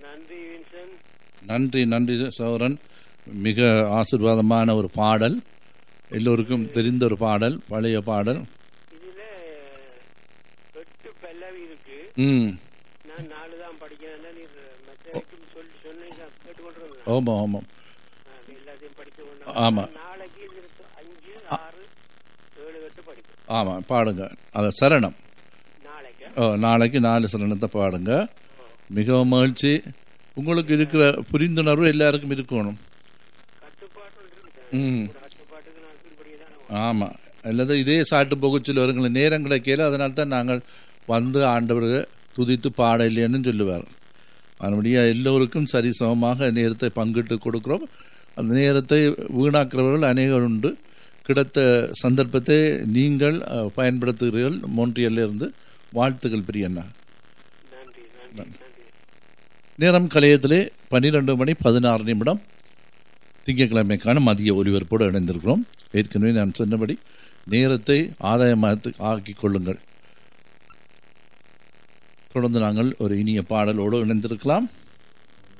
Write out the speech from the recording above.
நன்றி வின்சன் நன்றி நன்றி சௌரன் மிக ஆசிர்வாதமான ஒரு பாடல் எல்லோருக்கும் தெரிந்த ஒரு பாடல் பழைய பாடல் இதுல எட்டு பல்லவி இருக்கு ம் நான் நாலு தான் படிக்கிறேன் நீர் மற்றவருக்கும் சொல்லி சொன்னீங்க கேட்டுக்கொண்டிருந்தேன் ஆமாம் ஆமாம் எல்லாத்தையும் படித்து ஆமா. கொண்டு நாளைக்கு இது இருக்கு. அஞ்சு ஆறு ஏழு எட்டு படிக்கும் ஆமாம் பாடுங்க அது சரணம் நாளைக்கு ஓ, நாளைக்கு நாலு சரணத்தை பாடுங்க மிகவும் மகிழ்ச்சி உங்களுக்கு இருக்கிற புரிந்துணர்வு எல்லாருக்கும் இருக்கணும் கட்டுப்பாட்டு இருக்கு ம் ஒரு கட்டுப்பாட்டுக்கு நான் கீழ்படியே தான் ஆமாம் அல்லது இதே சாட்டு போகச்சில் வருங்கள நேரம் கிடைக்கல அதனால தான் நாங்கள் வந்து ஆண்டவர்கள் துதித்து பாட இல்லைன்னு சொல்லுவார் அதனுடைய எல்லோருக்கும் சரிசமமாக நேரத்தை பங்கிட்டு கொடுக்கிறோம் அந்த நேரத்தை வீணாக்குறவர்கள் அநேகர் உண்டு கிடைத்த சந்தர்ப்பத்தை நீங்கள் அஹ், பயன்படுத்துகிறீர்கள் மோன்றியல்ல இருந்து வாழ்த்துக்கள் பிரியண்ணா நன்றி நன்றி நன்றி நேரம் கலையத்திலே பன்னிரெண்டு மணி பதினாறு நிமிடம் திங்கட்கிழமைக்கான மதிய ஒலிபரப்போடு இணைந்திருக்கிறோம் ஏற்கனவே நான் சொன்னபடி நேரத்தை ஆதாயமாக ஆக்கிக் கொள்ளுங்கள் தொடர்ந்து நாங்கள் ஒரு இனிய பாடலோடு இணைந்திருக்கலாம்